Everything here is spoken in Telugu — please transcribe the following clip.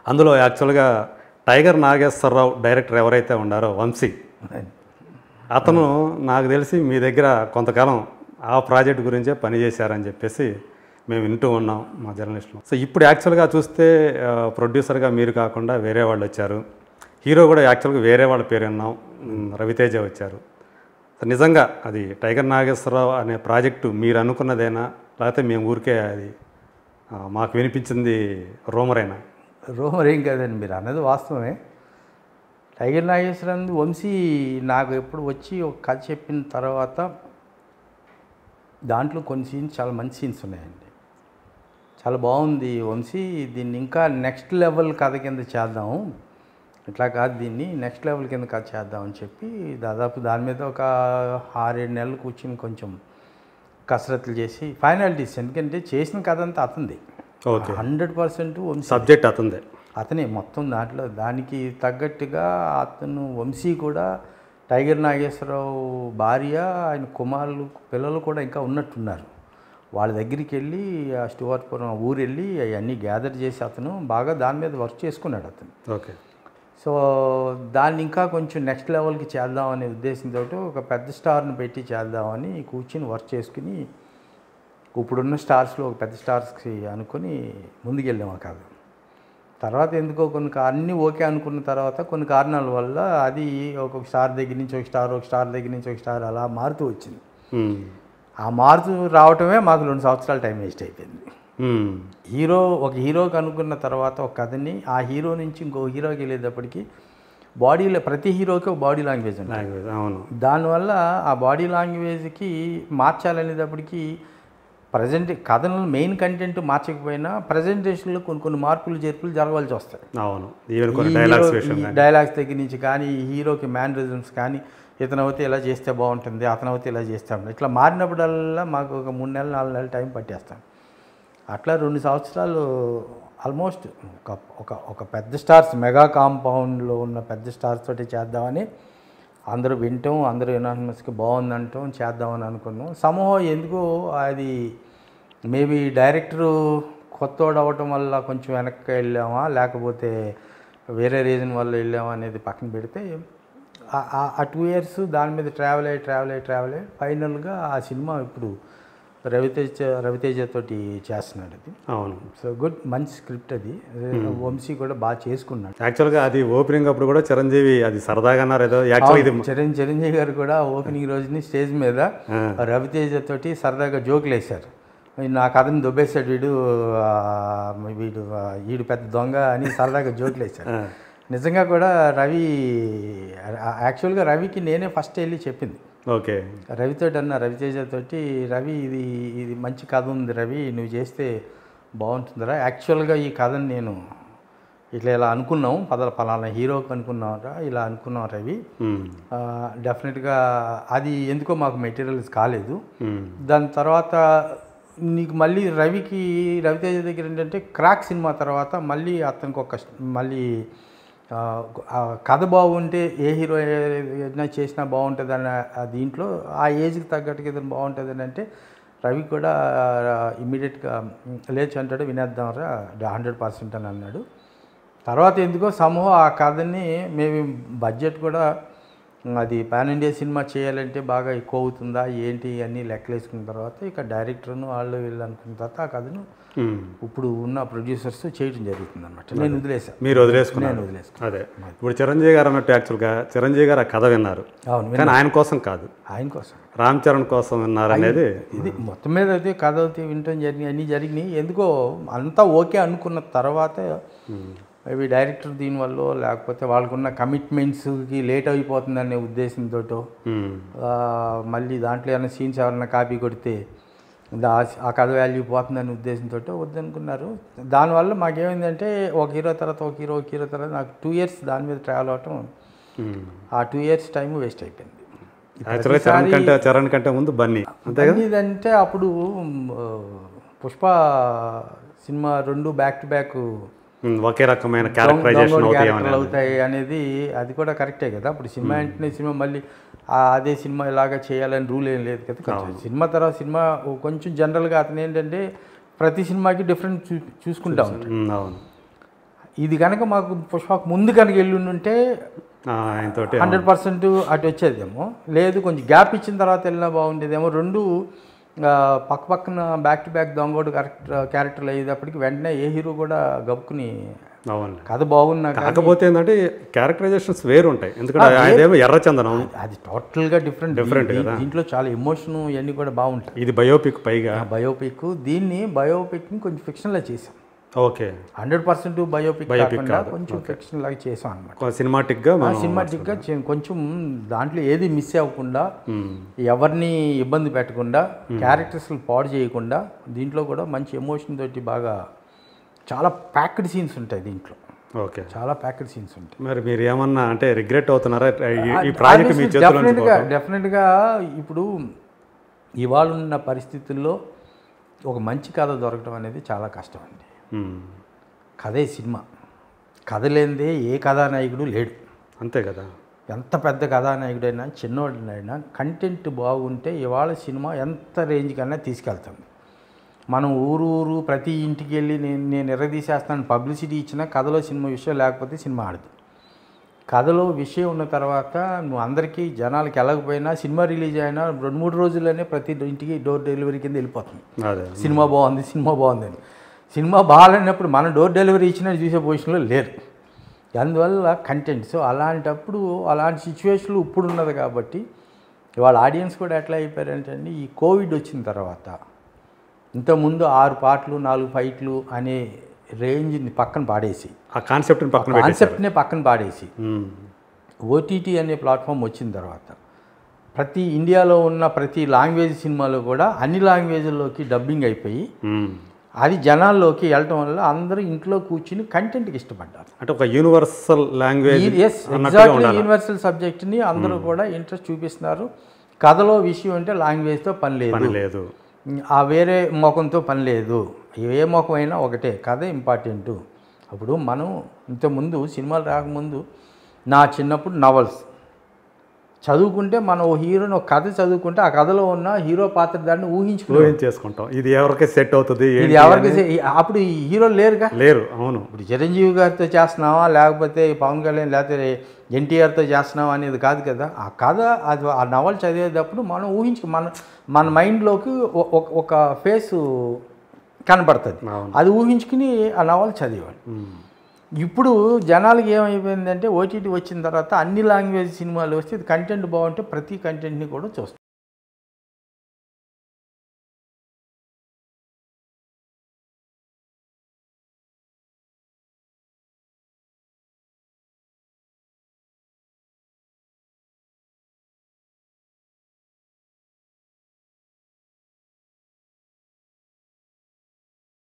అందులో యాక్చువల్గా టైగర్ నాగేశ్వరరావు డైరెక్టర్ ఎవరైతే ఉన్నారో వంశీ అతను నాకు తెలిసి మీ దగ్గర కొంతకాలం ఆ ప్రాజెక్ట్ గురించే పనిచేశారని చెప్పేసి మేము వింటూ ఉన్నాం మా జర్నలిస్టులు సో ఇప్పుడు యాక్చువల్గా చూస్తే ఆ, ప్రొడ్యూసర్గా మీరు కాకుండా వేరే వాళ్ళు వచ్చారు హీరో కూడా యాక్చువల్గా వేరే వాళ్ళ పేరు విన్నాం ఉమ్, రవితేజ వచ్చారు సో నిజంగా అది టైగర్ నాగేశ్వరరావు అనే ప్రాజెక్టు మీరు అనుకున్నదేనా లేకపోతే మేము ఊరికే అది ఆ, మాకు వినిపించింది రూమరేనా రూమర్ ఏం కాదండి మీరు అన్నది వాస్తవమే టైగర్ నాగేశ్వరరావు వంశీ నాకు ఎప్పుడు వచ్చి ఒక కథ చెప్పిన తర్వాత దాంట్లో కొన్ని సీన్స్ చాలా మంచి సీన్స్ ఉన్నాయండి చాలా బాగుంది వంశీ దీన్ని ఇంకా నెక్స్ట్ లెవెల్ కథ కింద చేద్దాము ఇట్లా కాదు దీన్ని నెక్స్ట్ లెవెల్ కింద కథ చేద్దామని చెప్పి దాదాపు దాని మీద ఒక ఆరేడు నెలలు కూర్చుని కొంచెం కసరత్తులు చేసి ఫైనాలిటీస్ ఎందుకంటే చేసిన కథ అంతా అతంది okay hundred percent Vamsi subject అతందే అతనే మొత్తం దాంట్లో దానికి తగ్గట్టుగా అతను వంశీ కూడా టైగర్ నాగేశ్వరరావు భార్య ఆయన కుమారులు పిల్లలు కూడా ఇంకా ఉన్నట్టున్నారు వాళ్ళ దగ్గరికి వెళ్ళి ఆ స్టువర్పురం ఊరు వెళ్ళి అవన్నీ గ్యాదర్ చేసి అతను బాగా దాని మీద వర్క్ చేసుకున్నాడు అతను ఓకే సో దాన్ని ఇంకా కొంచెం నెక్స్ట్ లెవెల్కి చేద్దామనే ఉద్దేశంతో ఒక పెద్ద స్టార్ని పెట్టి చేద్దామని కూర్చుని వర్క్ చేసుకుని ఇప్పుడున్న స్టార్స్లో ఒక పెద్ద స్టార్స్కి అనుకుని ముందుకెళ్ళాం ఆ కథ తర్వాత ఎందుకో కొన్ని కా- అన్నీ ఓకే అనుకున్న తర్వాత కొన్ని కారణాల వల్ల అది ఒక్కొక్క స్టార్ దగ్గర నుంచి ఒక స్టార్ ఒక స్టార్ దగ్గర నుంచి ఒక స్టార్ అలా మారుతూ వచ్చింది ఉమ్. ఆ మారుతూ రావటమే మాకు రెండు సంవత్సరాల టైం వేస్ట్ అయిపోయింది ఉమ్. హీరో ఒక హీరోకి అనుకున్న తర్వాత ఒక కథని ఆ హీరో నుంచి ఇంకో హీరోకి వెళ్ళేటప్పటికి బాడీలో ప్రతి హీరోకి ఒక బాడీ లాంగ్వేజ్ ఉంటుంది లాంగ్వేజ్ అవును దానివల్ల ఆ బాడీ లాంగ్వేజ్కి మార్చాలనేటప్పటికి ప్రజెంట్ కథలను మెయిన్ కంటెంట్ మార్చకపోయినా ప్రజెంటేషన్లో కొన్ని కొన్ని మార్పులు చేర్పులు జరగవలసి వస్తాయి అవును ఈవెన్ ఈ కొన్ని డైలాగ్స్ హీరో- విషయం ఈ కానీ డైలాగ్స్ దగ్గర నుంచి కానీ ఈ హీరోకి మ్యానరిజమ్స్ కానీ ఇతను అయితే ఇలా చేస్తే బాగుంటుంది అతను అయితే ఇలా చేస్తే బాగుంటుంది. ఇట్లా మారినప్పుడల్లా మాకు ఒక మూడు నెలలు నాలుగు నెలలు టైం పట్టేస్తాం అట్లా రెండు సంవత్సరాలు ఆల్మోస్ట్ ఒక ఒక ఒక పెద్ద స్టార్స్ మెగా కాంపౌండ్లో ఉన్న పెద్ద స్టార్స్ తోటి చేద్దామని అందరూ వింటాం అందరూ యునానిమస్కి బాగుందంటాం చేద్దామని అనుకున్నాం సమూహం ఎందుకో అది మేబీ డైరెక్టరు కొత్తోడు అవ్వటం వల్ల కొంచెం వెనక్కి వెళ్ళామా లేకపోతే వేరే రీజన్ వల్ల వెళ్ళామా అనేది పక్కన పెడితే ఆ- ఆ- ఆ టూ ఇయర్స్ దాని మీద ట్రావెల్ అయ్యి ట్రావెల్ అయ్యి ట్రావెల్ అయ్యి ఫైనల్గా ఆ సినిమా ఇప్పుడు రవితేజ రవితేజ తోటి చేస్తున్నాడు అది అవును సో గుడ్ మంచి స్క్రిప్ట్ అది వంశీ కూడా బాగా చేసుకున్నాడు యాక్చువల్గా అది ఓపెనింగ్ అప్పుడు కూడా చిరంజీవి అది సరదాగా అన్నారు ఏదో యాక్చువల్ ఇది చిరంజీవి చిరంజీవి గారు కూడా ఓపెనింగ్ రోజుని స్టేజ్ మీద రవితేజ తోటి సరదాగా జోకులు వేశారు నా కథని దొబ్బేశాడు వీడు ఆ, వీడు ఆ, వీడు పెద్ద దొంగ అని సరదాగా జోకులు వేశారు ఆ, నిజంగా కూడా రవి యాక్చువల్గా రవికి నేనే ఫస్ట్ వెళ్ళి చెప్పింది ఓకే రవితో అన్న రవితేజ తోటి రవి ఇది ఇది మంచి కథ ఉంది రవి నువ్వు చేస్తే బాగుంటుందిరా యాక్చువల్గా ఈ కథని నేను ఇట్లా ఇలా అనుకున్నాం పద పలానా హీరోకి అనుకున్నాం రా ఇలా అనుకున్నాం రవి ఉమ్, ఆ, డెఫినెట్గా అది ఎందుకో మాకు మెటీరియల్స్ కాలేదు ఉమ్, దాని తర్వాత నీకు మళ్ళీ రవికి రవితేజ దగ్గర ఏంటంటే క్రాక్ సినిమా తర్వాత మళ్ళీ అతనికి ఒక మళ్ళీ ఆ, ఆ కథ బాగుంటే ఏ హీరో ఏదైనా చేసినా బాగుంటుంది అన్న ఆ దీంట్లో ఆ ఏజ్కి తగ్గట్టుగా ఏదైనా బాగుంటుంది అని అంటే రవి కూడా ఇమ్మీడియట్గా లేచి అంటాడు వినేద్దాంరా హండ్రెడ్ పర్సెంట్ అని అన్నాడు తర్వాత ఎందుకో సమూహం ఆ కథని మేము బడ్జెట్ కూడా అది పాన్ ఇండియా సినిమా చేయాలంటే బాగా ఎక్కువ అవుతుందా ఏంటి అన్నీ లెక్కలేసుకున్న తర్వాత ఇక డైరెక్టర్ను వాళ్ళు వీళ్ళు అనుకున్న తర్వాత ఆ కథను ఉమ్. ఇప్పుడు ఉన్న ప్రొడ్యూసర్స్ చేయడం జరుగుతుంది అనమాట నేను వదిలేసాను మీరు వదిలేసుకున్నారు నేను వదిలేసుకున్నాను అదే ఇప్పుడు చిరంజీవి గారు అన్నట్టు యాక్చువల్గా చిరంజీవి గారు ఆ కథ విన్నారు అవును కానీ ఆయన కోసం కాదు ఆయన కోసం రామ్ చరణ్ కోసం విన్నారు అనేది ఇది మొత్తం మీద అయితే కథ అయితే వినటం జరిగినాయి అన్నీ జరిగినాయి ఎందుకో అంతా ఓకే అనుకున్న తర్వాత మేబీ డైరెక్టర్ దీనివల్ల లేకపోతే వాళ్ళకున్న కమిట్మెంట్స్కి లేట్ అయిపోతుందనే ఉద్దేశంతో ఉమ్, మళ్ళీ దాంట్లో ఏమైనా సీన్స్ ఎవరైనా కాపీ కొడితే దా- ఆ కథ వాల్యూ పోతుందనే ఉద్దేశంతో వద్దనుకున్నారు దానివల్ల మాకేమైందంటే ఒక హీరో తర్వాత ఒక హీరో ఒక హీరో తర్వాత నాకు టూ ఇయర్స్ దాని మీద ట్రావెల్ అవటం ఉమ్. ఆ టూ ఇయర్స్ టైం వేస్ట్ అయిపోయింది యాక్చువల్గా చరణ్ కంటే చరణ్ కంటే ముందు బన్నీ అంతే కదా ఇదంటే అప్పుడు మ్, ఆ, పుష్ప సినిమా రెండు బ్యాక్ టు బ్యాక్ ఉమ్, ఒకే రకమైన క్యారెక్టరైజేషన్ అవుతాయేమని అవుతాయి అనేది అది కూడా కరెక్టే కదా అప్పుడు సినిమా వెంటనే సినిమా మళ్ళీ ఆ అదే సినిమా ఇలాగా చేయాలని రూల్ ఏం లేదు కదా కొంచెం సినిమా తర్వాత సినిమా ఓ కొంచెం జనరల్గా అతను ఏంటంటే ప్రతి సినిమాకి డిఫరెంట్ చూ చూసుకుంటా ఉంటాడు ఉమ్, అవును ఇది కనుక మాకు పుష్పకు ముందు కనుక వెళ్ళి ఉంటే ఆ, ఆయనతోటి హండ్రెడ్ పర్సెంట్ అటు వచ్చేదేమో లేదు కొంచెం గ్యాప్ ఇచ్చిన తర్వాత వెళ్ళినా బాగుండేదేమో రెండు ఆ, పక్క పక్కన బ్యాక్ టు బ్యాక్ దొంగోడు కరెక్ట్ క్యారెక్టర్లు అయ్యేటప్పటికి వెంటనే ఏ హీరో కూడా గబుకుని అవును కథ బాగున్నా కానీ కాకపోతే ఏంటంటే క్యారెక్టరైజేషన్స్ వేరు ఉంటాయి ఎందుకంటే ఆయనదేమో ఎర్రచందనం అది టోటల్గా డిఫరెంట్ Different దీ- కదా. దీంట్లో చాలా ఎమోషన్ ఇవన్నీ కూడా బాగుంటాయి ఇది బయోపిక్ పైగా బయోపిక్ దీన్ని బయోపిక్ని కొంచెం ఫిక్షన్లో చేసాం okay hundred percent biopic Biopic కాకుండా కాదు. కొంచెం ఫిక్షన్ లాగా చేసాం అనమాట సినిమాటిక్గా మనం సినిమాటిక్గా కొంచెం దాంట్లో ఏది మిస్ అవ్వకుండా మ్మ్. ఎవరిని ఇబ్బంది పెట్టకుండా క్యారెక్టర్స్ పాడు చేయకుండా దీంట్లో కూడా మంచి ఎమోషన్ తోటి బాగా చాలా ప్యాక్డ్ సీన్స్ ఉంటాయి దీంట్లో ఓకే చాలా ప్యాక్డ్ సీన్స్ ఉంటాయి మరి మీరు ఏమన్నా అంటే రిగ్రెట్ అవుతున్నారా ఈ- ఈ ప్రాజెక్ట్ మీ చేతిలో నుంచి డెఫినెట్గా డెఫినెట్గా ఇప్పుడు ఇవాళ ఉన్న పరిస్థితుల్లో ఒక మంచి కథ దొరకడం అనేది చాలా కష్టం అండి మ్మ్. కథే సినిమా కథ లేనిదే ఏ కథానాయకుడు లేడు అంతే కదా ఎంత పెద్ద కథానాయకుడైనా చిన్నవాడినైనా కంటెంట్ బాగుంటే ఇవాళ సినిమా ఎంత రేంజ్ కన్నా తీసుకెళ్తుంది మనం ఊరు ఊరు ప్రతి ఇంటికి వెళ్ళి నేను నేను ఎర్రదీసేస్తాను పబ్లిసిటీ ఇచ్చినా కథలో సినిమా విషయం లేకపోతే సినిమా ఆడదు కథలో విషయం ఉన్న తర్వాత నువ్వు అందరికీ జనాలకి వెళ్ళకపోయినా సినిమా రిలీజ్ అయినా రెండు మూడు రోజుల్లోనే ప్రతి ఇంటికి డోర్ డెలివరీ కింద వెళ్ళిపోతుంది అదే సినిమా బాగుంది సినిమా బాగుంది అని సినిమా బాగాలేనప్పుడు మనం డోర్ డెలివరీ ఇచ్చినా చూసే పొజిషన్లో లేరు అందువల్ల కంటెంట్ సో అలాంటప్పుడు అలాంటి సిచ్యువేషన్లు ఇప్పుడు ఉన్నది కాబట్టి ఇవాళ ఆడియన్స్ కూడా ఎట్లా అయిపోయారంటే అండి ఈ కోవిడ్ వచ్చిన తర్వాత ఇంతకుముందు ఆరు పాటలు నాలుగు ఫైట్లు అనే రేంజ్ని పక్కన పాడేసి ఆ కాన్సెప్ట్ని పక్కన పెట్టేశారు కాన్సెప్ట్నే పక్కన పాడేసి మ్మ్. ఓటీటీ అనే ప్లాట్ఫామ్ వచ్చిన తర్వాత ప్రతి ఇండియాలో ఉన్న ప్రతి లాంగ్వేజ్ సినిమాలో కూడా అన్ని లాంగ్వేజ్ల్లోకి డబ్బింగ్ అయిపోయి మ్మ్. అది జనాల్లోకి వెళ్ళటం వల్ల అందరూ ఇంట్లో కూర్చుని కంటెంట్కి ఇష్టపడ్డారు అంటే ఒక యూనివర్సల్ లాంగ్వేజ్ ఎస్ అన్నట్టుగా ఎగ్జాక్ట్లీ ఉండాలి యూనివర్సల్ సబ్జెక్ట్ని అందరూ కూడా ఇంట్రెస్ట్ చూపిస్తున్నారు కథలో విషయం అంటే లాంగ్వేజ్తో పని లేదు పని లేదు ఆ వేరే ముఖంతో పని లేదు ఏ ముఖం అయినా ఒకటే కథ ఇంపార్టెంట్ అప్పుడు మనం ఇంతకుముందు సినిమాలు రాకముందు నా చిన్నప్పుడు నవల్స్ చదువుకుంటే మనం ఓ హీరోని ఒక కథ చదువుకుంటే ఆ కథలో ఉన్న హీరో పాత్ర దాన్ని ఊహించుకునే ఊహించి చేసుకుంటాం ఇది ఎవరికి సెట్ అవుతుంది ఇది ఏంటి ఎవరికి సే- అప్పుడు ఈ హీరోలు లేరుగా లేరు అవును ఇప్పుడు చిరంజీవి గారితో చేస్తున్నావా లేకపోతే పవన్ కళ్యాణ్ లేకపోతే ఎన్టీఆర్తో చేస్తున్నావా అనేది కాదు కదా ఆ కథ అది ఆ నవల్ చదివేటప్పుడు మనం ఊహించు మన మన మైండ్లోకి ఒ- ఒక- ఒక ఫేస్ కనపడుతుంది అవును. అది ఊహించుకుని ఆ నవల్ చదివాడు మ్మ్. ఇప్పుడు జనాలకి ఏమైపోయిందంటే ఓటీటీ వచ్చిన తర్వాత అన్ని లాంగ్వేజ్ సినిమాలు వస్తే కంటెంట్ బాగుంటే ప్రతి కంటెంట్ని కూడా చూస్తారు